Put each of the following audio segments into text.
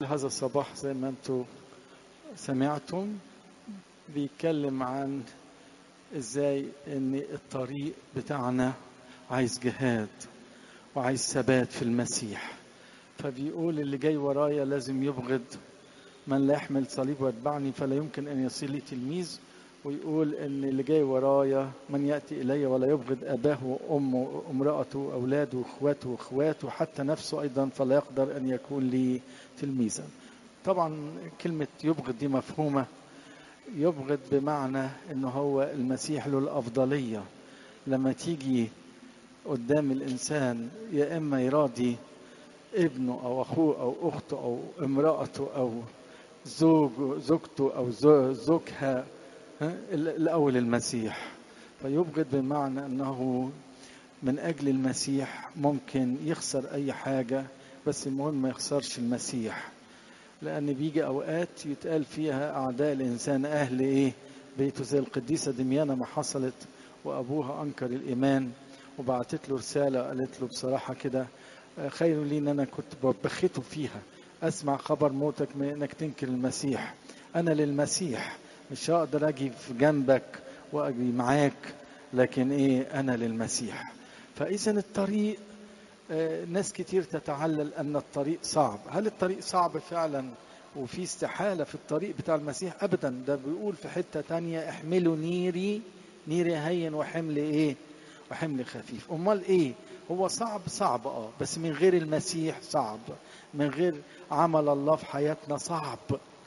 هذا الصباح زي ما انتم سمعتم بيتكلم عن ازاي ان الطريق بتاعنا عايز جهاد وعايز ثبات في المسيح فبيقول اللي جاي ورايا لازم يبغض من لا يحمل صليب ويتبعني فلا يمكن ان يصير لي تلميذ ويقول ان اللي جاي ورايا من ياتي الي ولا يبغض اباه وامه وامراته واولاده واخواته واخواته حتى نفسه ايضا فلا يقدر ان يكون لي تلميذا طبعا كلمه يبغض دي مفهومه يبغض بمعنى ان هو المسيح له الافضليه لما تيجي قدام الانسان يا اما يراضي ابنه او اخوه او اخته او امراته او زوج زوجته او زوجها الاول المسيح فيبغض بمعنى انه من اجل المسيح ممكن يخسر اي حاجه بس المهم ما يخسرش المسيح لان بيجي اوقات يتقال فيها اعداء الانسان اهل ايه بيته زي القديسه دميانه ما حصلت وابوها انكر الايمان وبعتت له رساله قالت له بصراحه كده خير لي ان انا كنت بخيته فيها اسمع خبر موتك من انك تنكر المسيح انا للمسيح مش هقدر اجي في جنبك واجي معاك لكن ايه انا للمسيح فاذا الطريق ناس كتير تتعلل ان الطريق صعب هل الطريق صعب فعلا وفي استحاله في الطريق بتاع المسيح ابدا ده بيقول في حته تانية احملوا نيري نيري هين وحمل ايه وحمل خفيف امال ايه هو صعب صعب اه بس من غير المسيح صعب من غير عمل الله في حياتنا صعب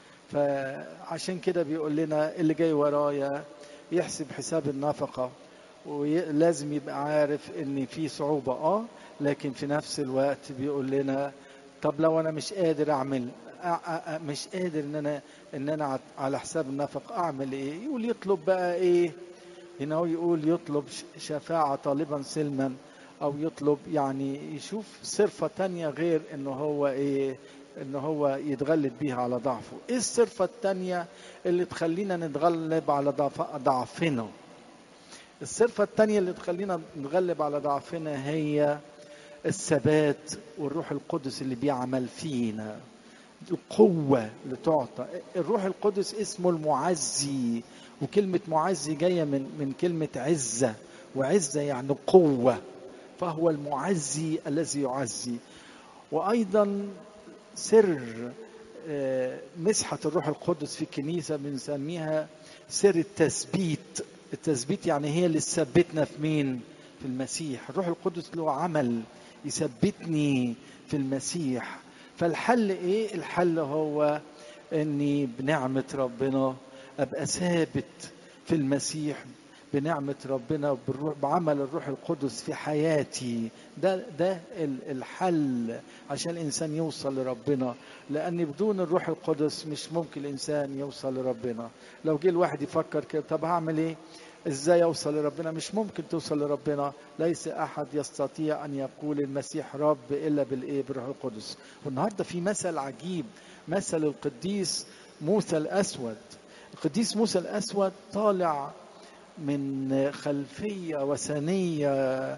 فعشان كده بيقول لنا اللي جاي ورايا يحسب حساب النفقة ولازم يبقى عارف ان في صعوبة اه لكن في نفس الوقت بيقول لنا طب لو انا مش قادر اعمل مش قادر ان انا ان انا على حساب النفق اعمل ايه يقول يطلب بقى ايه هنا هو يقول يطلب شفاعة طالبا سلما او يطلب يعني يشوف صرفة تانية غير ان هو ايه ان هو يتغلب بيها على ضعفه ايه الصرفة التانية اللي تخلينا نتغلب على ضعف ضعفنا الصرفة التانية اللي تخلينا نتغلب على ضعفنا هي الثبات والروح القدس اللي بيعمل فينا القوة اللي تعطى الروح القدس اسمه المعزي وكلمة معزي جاية من من كلمة عزة وعزة يعني قوة فهو المعزي الذي يعزي وأيضا سر مسحة الروح القدس في الكنيسة بنسميها سر التثبيت التثبيت يعني هي اللي تثبتنا في مين في المسيح الروح القدس له عمل يثبتني في المسيح فالحل ايه الحل هو اني بنعمة ربنا ابقى ثابت في المسيح بنعمة ربنا بالروح بعمل الروح القدس في حياتي ده ده الحل عشان الإنسان يوصل لربنا لأن بدون الروح القدس مش ممكن الإنسان يوصل لربنا لو جه الواحد يفكر كده طب هعمل إيه ازاي اوصل لربنا مش ممكن توصل لربنا ليس احد يستطيع ان يقول المسيح رب الا بالايه بالروح القدس والنهارده في مثل عجيب مثل القديس موسى الاسود القديس موسى الاسود طالع من خلفيه وثنيه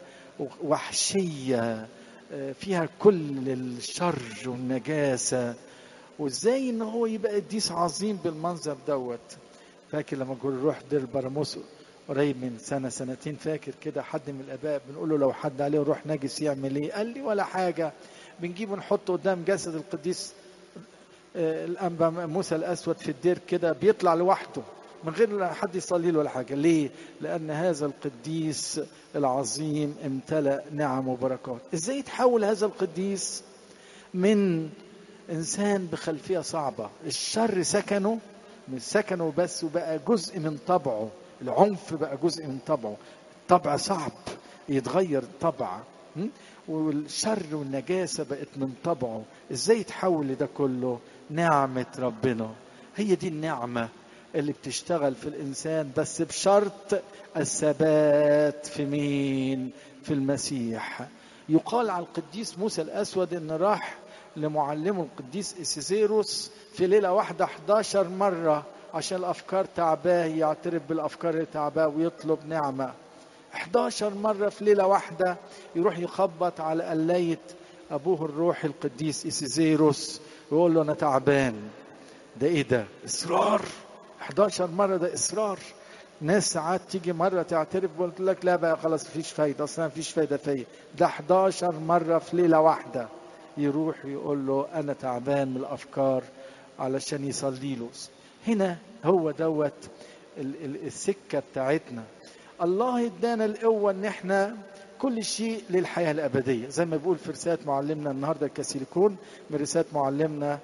وحشيه فيها كل الشر والنجاسه وازاي ان هو يبقى قديس عظيم بالمنظر دوت فاكر لما نقول روح دير براموس قريب من سنه سنتين فاكر كده حد من الاباء بنقول له لو حد عليه روح نجس يعمل ايه؟ قال لي ولا حاجه بنجيبه نحطه قدام جسد القديس الانبا موسى الاسود في الدير كده بيطلع لوحده من غير حد يصلي له ولا حاجه ليه؟ لان هذا القديس العظيم امتلأ نعم وبركات ازاي يتحول هذا القديس من انسان بخلفيه صعبه الشر سكنه مش سكنه بس وبقى جزء من طبعه العنف بقى جزء من طبعه الطبع صعب يتغير الطبع والشر والنجاسة بقت من طبعه ازاي يتحول لده كله نعمة ربنا هي دي النعمة اللي بتشتغل في الإنسان بس بشرط الثبات في مين في المسيح يقال على القديس موسى الأسود إن راح لمعلمه القديس إسيزيروس في ليلة واحدة 11 مرة عشان الأفكار تعباه يعترف بالأفكار اللي تعباه ويطلب نعمة 11 مرة في ليلة واحدة يروح يخبط على قلاية ابوه الروحي القديس ايسيزيروس ويقول له انا تعبان ده ايه ده اصرار 11 مره ده اصرار ناس ساعات تيجي مره تعترف وقلت لك لا بقى خلاص مفيش فايده اصلا مفيش فايده فيا ده 11 مره في ليله واحده يروح يقول له انا تعبان من الافكار علشان يصلي له هنا هو دوت السكه بتاعتنا الله ادانا القوه ان احنا كل شيء للحياه الابديه زي ما بيقول في رساله معلمنا النهارده الكاسيليكون من رساله معلمنا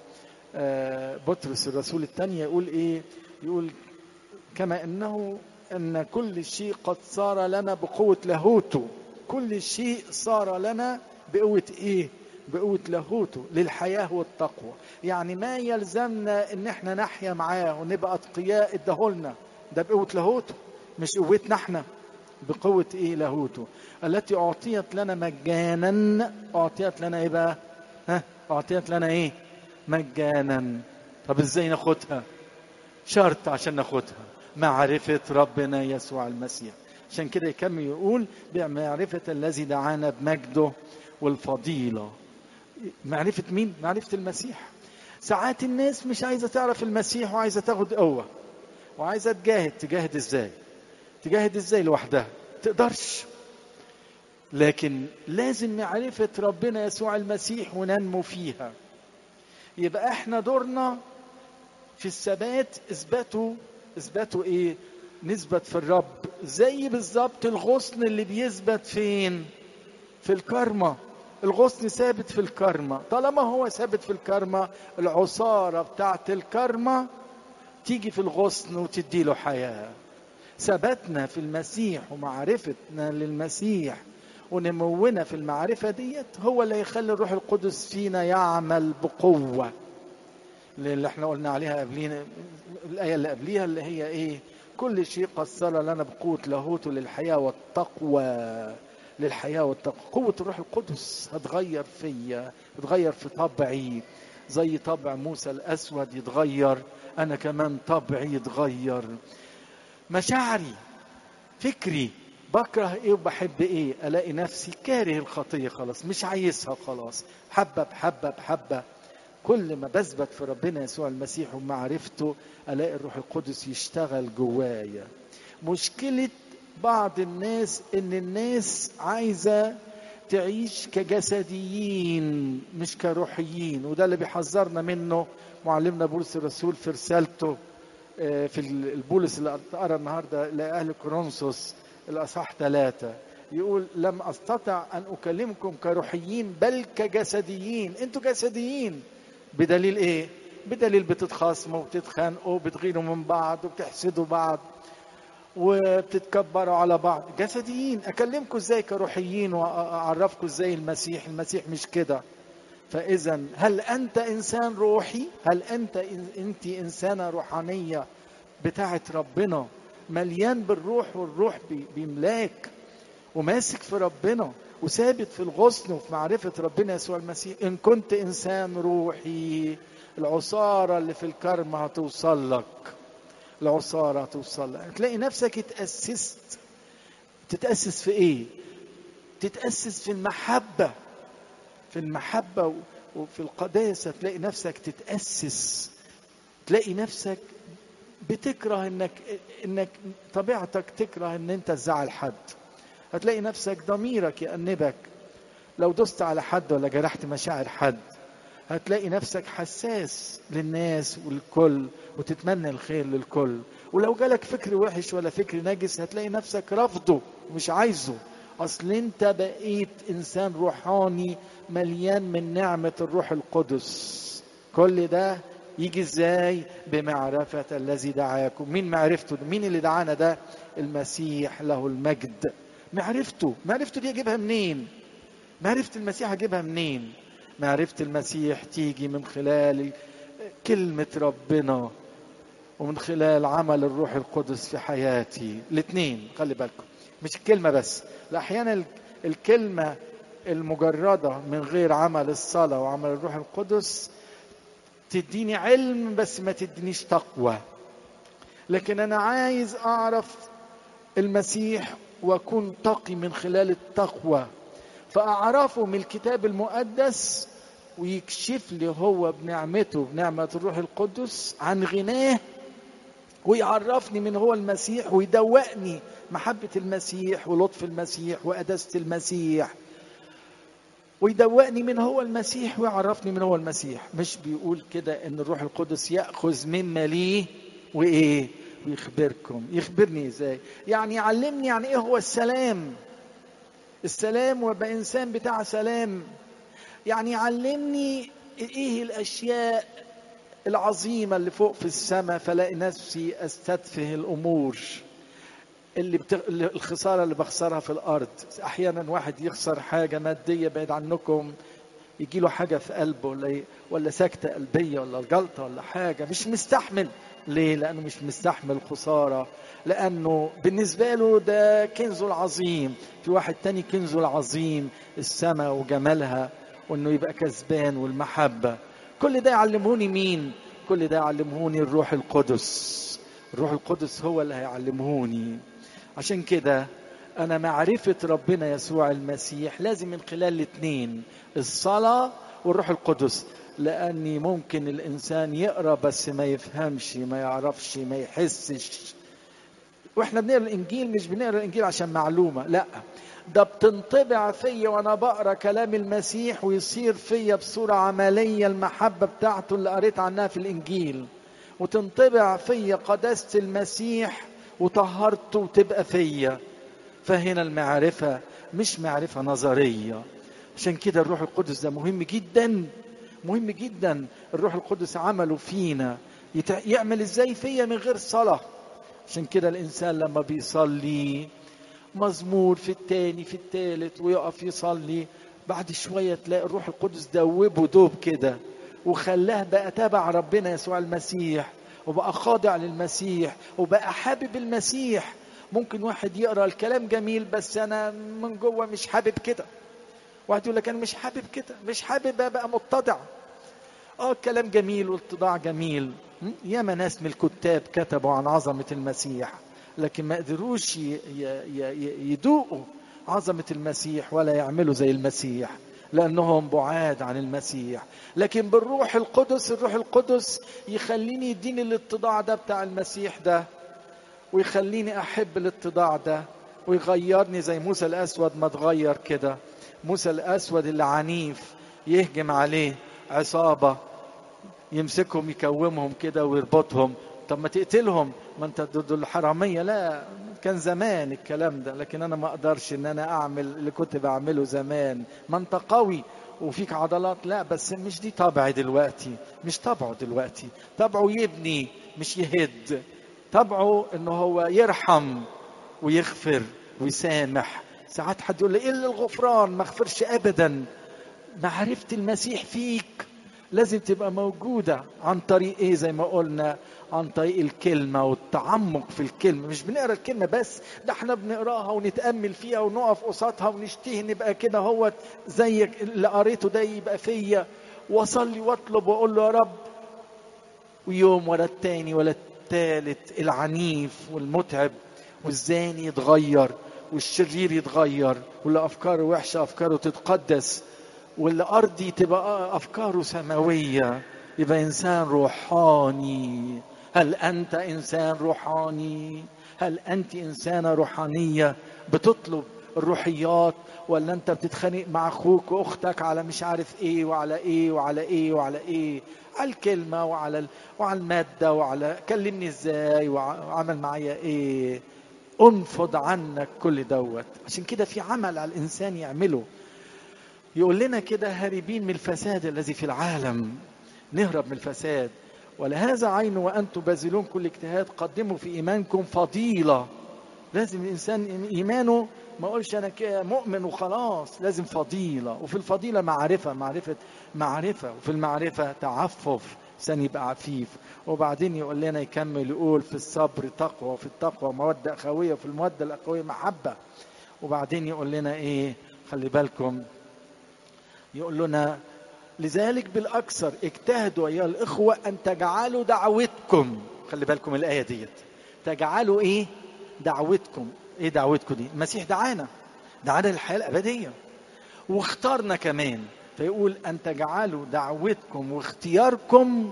بطرس الرسول الثانيه يقول ايه يقول كما انه ان كل شيء قد صار لنا بقوه لاهوته كل شيء صار لنا بقوه ايه بقوة لاهوته للحياة والتقوى يعني ما يلزمنا ان احنا نحيا معاه ونبقى اتقياء اداهولنا ده بقوة لاهوته مش قوتنا احنا بقوة ايه لاهوته التي اعطيت لنا مجانا اعطيت لنا ايه بقى ها اعطيت لنا ايه مجانا طب ازاي ناخدها شرط عشان ناخدها معرفة ربنا يسوع المسيح عشان كده يكمل يقول بمعرفة الذي دعانا بمجده والفضيلة معرفة مين؟ معرفة المسيح ساعات الناس مش عايزة تعرف المسيح وعايزة تاخد قوة وعايزة تجاهد تجاهد ازاي؟ تجاهد ازاي لوحدها؟ تقدرش لكن لازم معرفة ربنا يسوع المسيح وننمو فيها يبقى احنا دورنا في الثبات اثباته اثباته ايه؟ نثبت في الرب زي بالظبط الغصن اللي بيثبت فين؟ في الكرمة الغصن ثابت في الكرمة طالما هو ثابت في الكرمة العصارة بتاعت الكرمة تيجي في الغصن وتدي له حياة ثبتنا في المسيح ومعرفتنا للمسيح ونمونا في المعرفة ديت هو اللي هيخلي الروح القدس فينا يعمل بقوة اللي احنا قلنا عليها قبلين الآية اللي قبليها اللي هي ايه كل شيء قد صار لنا بقوة لاهوته للحياة والتقوى للحياة والتقوى قوة الروح القدس هتغير فيا هتغير في طبعي زي طبع موسى الأسود يتغير أنا كمان طبعي يتغير مشاعري فكري بكره ايه وبحب ايه الاقي نفسي كاره الخطيه خلاص مش عايزها خلاص حبه بحبه بحبه كل ما بثبت في ربنا يسوع المسيح ومعرفته الاقي الروح القدس يشتغل جوايا مشكله بعض الناس ان الناس عايزه تعيش كجسديين مش كروحيين وده اللي بيحذرنا منه معلمنا بولس الرسول في رسالته في البولس اللي قرا النهارده لاهل كورنثوس الاصح ثلاثه يقول لم استطع ان اكلمكم كروحيين بل كجسديين انتوا جسديين بدليل ايه بدليل بتتخاصموا وبتتخانقوا وبتغيروا من بعض وبتحسدوا بعض وبتتكبروا على بعض جسديين اكلمكم ازاي كروحيين واعرفكم ازاي المسيح المسيح مش كده فاذا هل انت انسان روحي هل انت انت انسانه روحانيه بتاعه ربنا مليان بالروح والروح بيملاك وماسك في ربنا وثابت في الغصن وفي معرفة ربنا يسوع المسيح إن كنت إنسان روحي العصارة اللي في الكرم هتوصل لك العصارة هتوصل لك تلاقي نفسك اتأسست تتأسس في إيه؟ تتأسس في المحبة في المحبة وفي القداسة تلاقي نفسك تتأسس تلاقي نفسك بتكره انك انك طبيعتك تكره ان انت تزعل حد هتلاقي نفسك ضميرك يأنبك لو دست على حد ولا جرحت مشاعر حد هتلاقي نفسك حساس للناس والكل وتتمنى الخير للكل ولو جالك فكر وحش ولا فكر نجس هتلاقي نفسك رافضه ومش عايزه اصل انت بقيت انسان روحاني مليان من نعمة الروح القدس كل ده يجي ازاي بمعرفة الذي دعاكم مين معرفته مين اللي دعانا ده المسيح له المجد معرفته معرفته دي اجيبها منين معرفة المسيح اجيبها منين معرفة المسيح تيجي من خلال كلمة ربنا ومن خلال عمل الروح القدس في حياتي الاثنين خلي بالكم مش الكلمة بس لا احيانا الكلمة المجردة من غير عمل الصلاة وعمل الروح القدس تديني علم بس ما تدينيش تقوى لكن انا عايز اعرف المسيح واكون تقي من خلال التقوى فأعرفه من الكتاب المقدس ويكشف لي هو بنعمته بنعمة الروح القدس عن غناه ويعرفني من هو المسيح ويدوقني محبة المسيح ولطف المسيح وقداسة المسيح ويدوقني من هو المسيح ويعرفني من هو المسيح مش بيقول كده ان الروح القدس ياخذ مما ليه وايه ويخبركم يخبرني ازاي يعني يعلمني يعني ايه هو السلام السلام وابقى انسان بتاع سلام يعني يعلمني ايه الاشياء العظيمه اللي فوق في السماء فلاقي نفسي استدفه الامور اللي بت... الخساره اللي بخسرها في الارض احيانا واحد يخسر حاجه ماديه بعيد عنكم يجي له حاجه في قلبه ولا ولا سكته قلبيه ولا جلطه ولا حاجه مش مستحمل ليه لانه مش مستحمل خساره لانه بالنسبه له ده كنزه العظيم في واحد تاني كنزه العظيم السماء وجمالها وانه يبقى كسبان والمحبه كل ده يعلموني مين كل ده يعلموني الروح القدس الروح القدس هو اللي هيعلمهوني عشان كده انا معرفه ربنا يسوع المسيح لازم من خلال الاثنين الصلاه والروح القدس لاني ممكن الانسان يقرا بس ما يفهمش ما يعرفش ما يحسش واحنا بنقرا الانجيل مش بنقرا الانجيل عشان معلومه لا ده بتنطبع فيا وانا بقرا كلام المسيح ويصير فيا بصوره عمليه المحبه بتاعته اللي قريت عنها في الانجيل وتنطبع فيا قداسه المسيح وطهرته وتبقى فيا فهنا المعرفه مش معرفه نظريه عشان كده الروح القدس ده مهم جدا مهم جدا الروح القدس عمله فينا يتع... يعمل ازاي فيا من غير صلاه عشان كده الانسان لما بيصلي مزمور في التاني في التالت ويقف يصلي بعد شويه تلاقي الروح القدس دوبه دوب كده وخلاه بقى تابع ربنا يسوع المسيح وبقى خاضع للمسيح وبقى حابب المسيح ممكن واحد يقرا الكلام جميل بس انا من جوه مش حابب كده واحد يقول لك انا مش حابب كده مش حابب ابقى متضع اه الكلام جميل والاتضاع جميل ياما ناس من الكتاب كتبوا عن عظمه المسيح لكن ما قدروش يدوقوا عظمه المسيح ولا يعملوا زي المسيح لانهم بعاد عن المسيح لكن بالروح القدس الروح القدس يخليني يديني الاتضاع ده بتاع المسيح ده ويخليني احب الاتضاع ده ويغيرني زي موسى الاسود ما اتغير كده موسى الاسود اللي عنيف يهجم عليه عصابه يمسكهم يكومهم كده ويربطهم طب ما تقتلهم ما انت ضد الحراميه لا كان زمان الكلام ده لكن انا ما اقدرش ان انا اعمل اللي كنت بعمله زمان ما انت قوي وفيك عضلات لا بس مش دي طبعي دلوقتي مش طبعه دلوقتي طبعه يبني مش يهد طبعه انه هو يرحم ويغفر ويسامح ساعات حد يقول لي الا الغفران ما اغفرش ابدا معرفه المسيح فيك لازم تبقى موجودة عن طريق ايه زي ما قلنا عن طريق الكلمة والتعمق في الكلمة مش بنقرا الكلمة بس ده احنا بنقراها ونتأمل فيها ونقف قصادها ونشتهي نبقى كده هو زي اللي قريته ده يبقى فيا واصلي واطلب واقول له يا رب ويوم ولا التاني ولا التالت العنيف والمتعب والزاني يتغير والشرير يتغير واللي افكاره وحشه افكاره تتقدس واللي ارضي تبقى افكاره سماويه يبقى انسان روحاني هل انت انسان روحاني هل انت انسانه روحانيه بتطلب الروحيات ولا انت بتتخانق مع اخوك واختك على مش عارف ايه وعلى ايه وعلى ايه وعلى ايه على الكلمه وعلى ال... وعلى الماده وعلى كلمني ازاي وعمل معايا ايه انفض عنك كل دوت عشان كده في عمل على الانسان يعمله يقول لنا كده هاربين من الفساد الذي في العالم نهرب من الفساد ولهذا عين وانتم باذلون كل اجتهاد قدموا في ايمانكم فضيله لازم الانسان ايمانه ما اقولش انا مؤمن وخلاص لازم فضيله وفي الفضيله معرفه معرفه معرفه وفي المعرفه تعفف انسان يبقى عفيف وبعدين يقول لنا يكمل يقول في الصبر تقوى وفي التقوى موده اخويه وفي الموده الاخويه محبه وبعدين يقول لنا ايه خلي بالكم يقول لنا لذلك بالاكثر اجتهدوا ايها الاخوه ان تجعلوا دعوتكم خلي بالكم الايه ديت تجعلوا ايه دعوتكم ايه دعوتكم دي المسيح دعانا دعانا للحياه الابديه واختارنا كمان فيقول أن تجعلوا دعوتكم واختياركم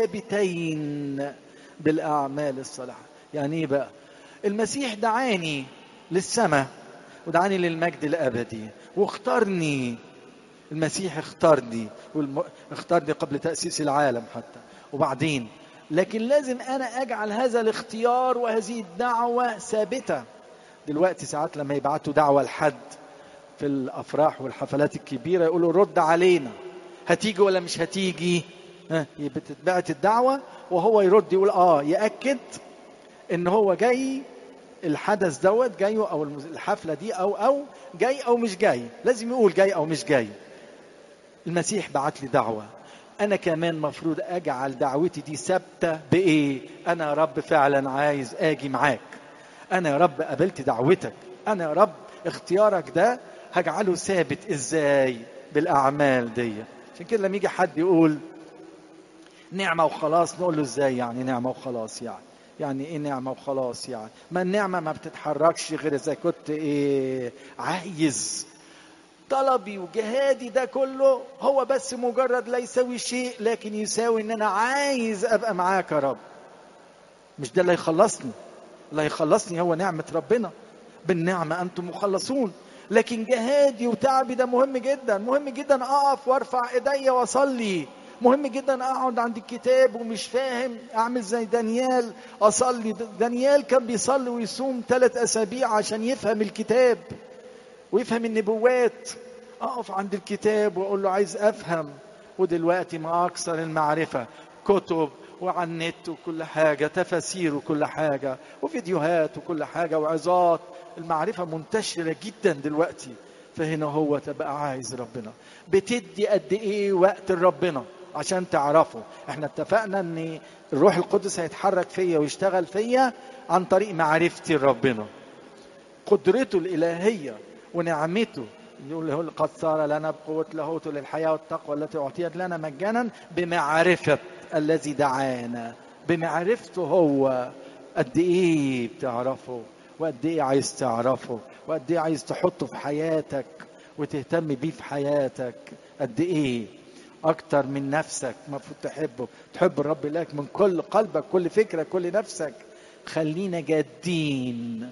ثابتين بالأعمال الصالحة يعني إيه بقى المسيح دعاني للسماء ودعاني للمجد الأبدي واختارني المسيح اختارني والم... اختارني قبل تأسيس العالم حتى وبعدين لكن لازم أنا أجعل هذا الاختيار وهذه الدعوة ثابتة دلوقتي ساعات لما يبعتوا دعوة لحد في الافراح والحفلات الكبيره يقولوا رد علينا هتيجي ولا مش هتيجي ها بتتبعت الدعوه وهو يرد يقول اه ياكد ان هو جاي الحدث دوت جاي او الحفله دي او او جاي او مش جاي لازم يقول جاي او مش جاي المسيح بعت لي دعوه انا كمان مفروض اجعل دعوتي دي ثابته بايه انا يا رب فعلا عايز اجي معاك انا يا رب قبلت دعوتك انا يا رب اختيارك ده هجعله ثابت ازاي بالاعمال دي عشان كده لما يجي حد يقول نعمه وخلاص نقول له ازاي يعني نعمه وخلاص يعني يعني ايه نعمه وخلاص يعني ما النعمه ما بتتحركش غير اذا كنت ايه عايز طلبي وجهادي ده كله هو بس مجرد لا يساوي شيء لكن يساوي ان انا عايز ابقى معاك يا رب مش ده اللي يخلصني اللي هيخلصني هو نعمه ربنا بالنعمه انتم مخلصون لكن جهادي وتعبي ده مهم جدا مهم جدا اقف وارفع ايديا واصلي مهم جدا اقعد عند الكتاب ومش فاهم اعمل زي دانيال اصلي دانيال كان بيصلي ويصوم ثلاث اسابيع عشان يفهم الكتاب ويفهم النبوات اقف عند الكتاب واقول له عايز افهم ودلوقتي ما اكثر المعرفه كتب وعلى النت وكل حاجة تفاسير وكل حاجة وفيديوهات وكل حاجة وعظات المعرفة منتشرة جدا دلوقتي فهنا هو تبقى عايز ربنا بتدي قد ايه وقت لربنا عشان تعرفه احنا اتفقنا ان الروح القدس هيتحرك فيا ويشتغل فيا عن طريق معرفتي لربنا قدرته الإلهية ونعمته يقول قد صار لنا بقوة لاهوت للحياة والتقوى التي أعطيت لنا مجانا بمعرفة الذي دعانا بمعرفته هو قد ايه بتعرفه وقد ايه عايز تعرفه وقد ايه عايز تحطه في حياتك وتهتم بيه في حياتك قد ايه اكتر من نفسك المفروض تحبه تحب الرب لك من كل قلبك كل فكرك كل نفسك خلينا جادين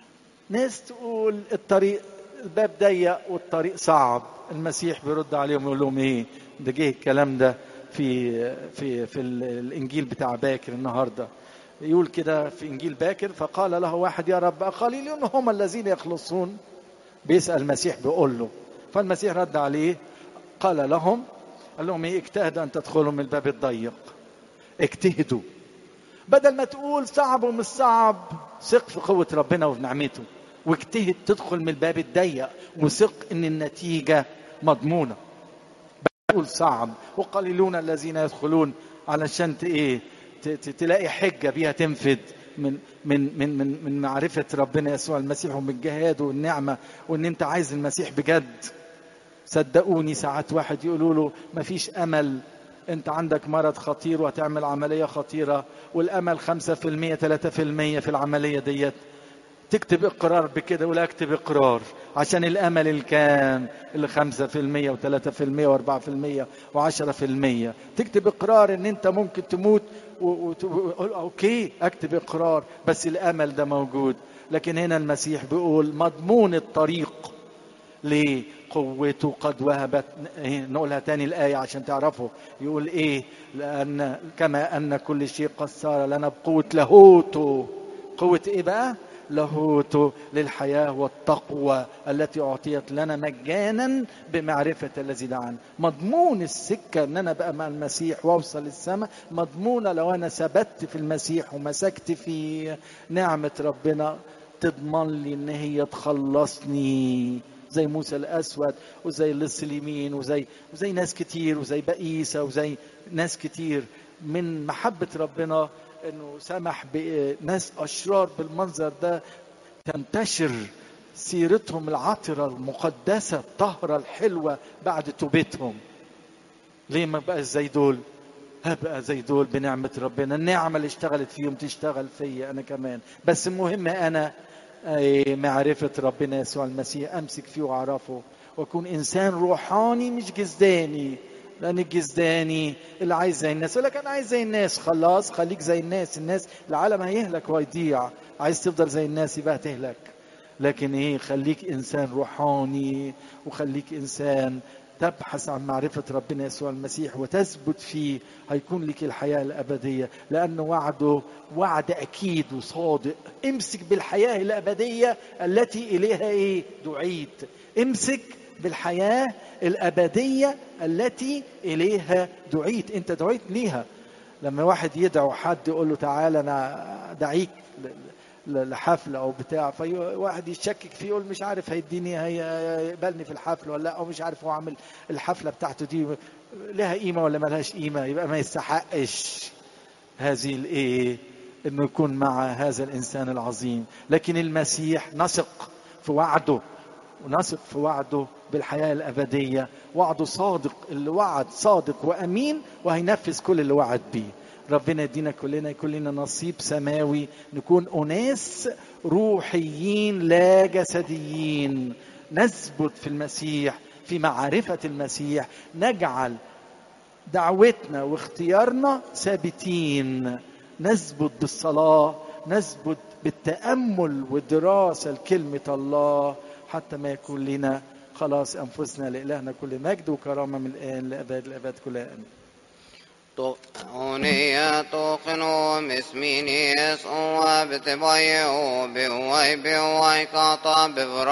ناس تقول الطريق الباب ضيق والطريق صعب المسيح بيرد عليهم يقول لهم ايه ده جه الكلام ده في في في الانجيل بتاع باكر النهارده يقول كده في انجيل باكر فقال له واحد يا رب قليلون هم الذين يخلصون بيسال المسيح بيقول له فالمسيح رد عليه قال لهم قال لهم ايه اجتهدوا ان تدخلوا من الباب الضيق اجتهدوا بدل ما تقول صعب ومش صعب ثق في قوه ربنا وفي نعمته واجتهد تدخل من الباب الضيق وثق ان النتيجه مضمونه تقول صعب وقليلون الذين يدخلون علشان ايه تلاقي حجه بيها تنفذ من من من من من معرفه ربنا يسوع المسيح ومن الجهاد والنعمه وان انت عايز المسيح بجد صدقوني ساعات واحد يقولوا له مفيش امل انت عندك مرض خطير وهتعمل عمليه خطيره والامل 5% 3% في العمليه ديت تكتب اقرار بكده ولا اكتب اقرار عشان الامل الكام اللي خمسة في المية وثلاثة في المية واربعة في المية وعشرة في المية تكتب اقرار ان انت ممكن تموت وتقول اوكي اكتب اقرار بس الامل ده موجود لكن هنا المسيح بيقول مضمون الطريق ليه قوته قد وهبت نقولها تاني الآية عشان تعرفوا يقول إيه لأن كما أن كل شيء قد صار لنا بقوة لاهوته قوة إيه بقى لاهوت للحياة والتقوى التي أعطيت لنا مجانا بمعرفة الذي دعانا مضمون السكة أن أنا بقى مع المسيح وأوصل السماء مضمونة لو أنا ثبت في المسيح ومسكت في نعمة ربنا تضمن لي ان هي تخلصني زي موسى الاسود وزي اللص اليمين وزي وزي ناس كتير وزي بقيسه وزي ناس كتير من محبه ربنا انه سمح بناس اشرار بالمنظر ده تنتشر سيرتهم العطره المقدسه الطاهره الحلوه بعد توبتهم ليه ما بقى زي دول هبقى زي دول بنعمة ربنا النعمة اللي اشتغلت فيهم تشتغل فيا أنا كمان بس المهم أنا معرفة ربنا يسوع المسيح أمسك فيه وأعرفه واكون انسان روحاني مش جسداني لان الجسداني اللي عايز زي الناس يقول لك انا عايز زي الناس خلاص خليك زي الناس الناس العالم هيهلك وهيضيع عايز تفضل زي الناس يبقى هتهلك لكن ايه خليك انسان روحاني وخليك انسان تبحث عن معرفة ربنا يسوع المسيح وتثبت فيه هيكون لك الحياة الأبدية لأن وعده وعد أكيد وصادق امسك بالحياة الأبدية التي إليها إيه دعيت امسك بالحياة الأبدية التي إليها دعيت أنت دعيت ليها لما واحد يدعو حد يقول له تعالى أنا دعيك لحفلة أو بتاع فواحد يشكك فيه يقول مش عارف هيديني هيقبلني في الحفل ولا لا أو مش عارف هو عامل الحفلة بتاعته دي لها قيمة ولا ملهاش قيمة يبقى ما يستحقش هذه الإيه إنه يكون مع هذا الإنسان العظيم لكن المسيح نثق في وعده ونثق في وعده بالحياة الأبدية وعده صادق اللي وعد صادق وأمين وهينفذ كل اللي وعد بيه ربنا يدينا كلنا يكون لنا نصيب سماوي نكون أناس روحيين لا جسديين نثبت في المسيح في معرفة المسيح نجعل دعوتنا واختيارنا ثابتين نثبت بالصلاة نثبت بالتأمل والدراسة لكلمة الله حتى ما يكون لنا خلاص أنفسنا لإلهنا كل مجد وكرامة من الآن لأبد الأبد كلها آمين أونية توقنوا مسميني يسوع بتبايعوا بواي بواي قاطع بفرا